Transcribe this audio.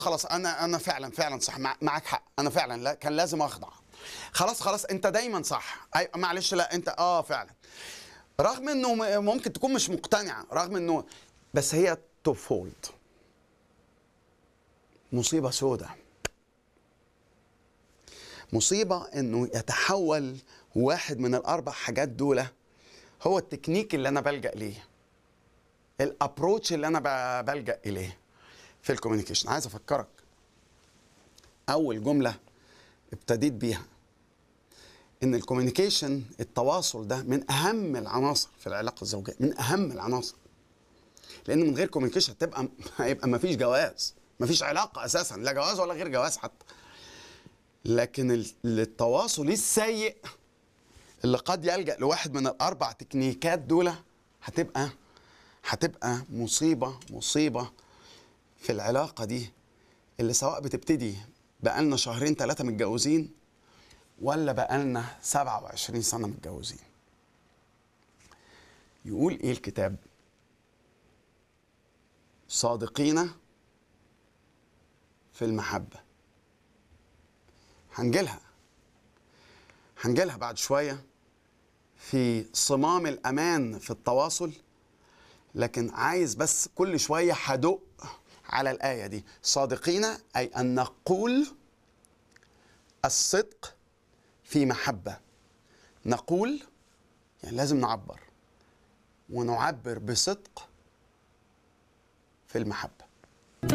خلاص انا انا فعلا فعلا صح مع- معاك حق انا فعلا لا كان لازم اخضع خلاص خلاص انت دايما صح أي معلش لا انت اه فعلا رغم انه م- ممكن تكون مش مقتنعه رغم انه بس هي تو فولد مصيبه سودة مصيبه انه يتحول واحد من الاربع حاجات دول هو التكنيك اللي انا بلجا ليه الابروتش اللي انا ب- بلجا اليه في الكوميونيكيشن عايز افكرك اول جمله ابتديت بيها ان الكوميونيكيشن التواصل ده من اهم العناصر في العلاقه الزوجيه من اهم العناصر لان من غير كوميونيكيشن هتبقى هيبقى ما فيش جواز ما فيش علاقه اساسا لا جواز ولا غير جواز حتى لكن ال- التواصل السيء اللي قد يلجا لواحد من الاربع تكنيكات دول هتبقى هتبقى مصيبه مصيبه في العلاقه دي اللي سواء بتبتدي بقالنا شهرين ثلاثه متجوزين ولا بقالنا 27 سنه متجوزين يقول ايه الكتاب صادقين في المحبه هنجيلها هنجيلها بعد شويه في صمام الامان في التواصل لكن عايز بس كل شويه هدق على الايه دي صادقين اي ان نقول الصدق في محبه نقول يعني لازم نعبر ونعبر بصدق في المحبه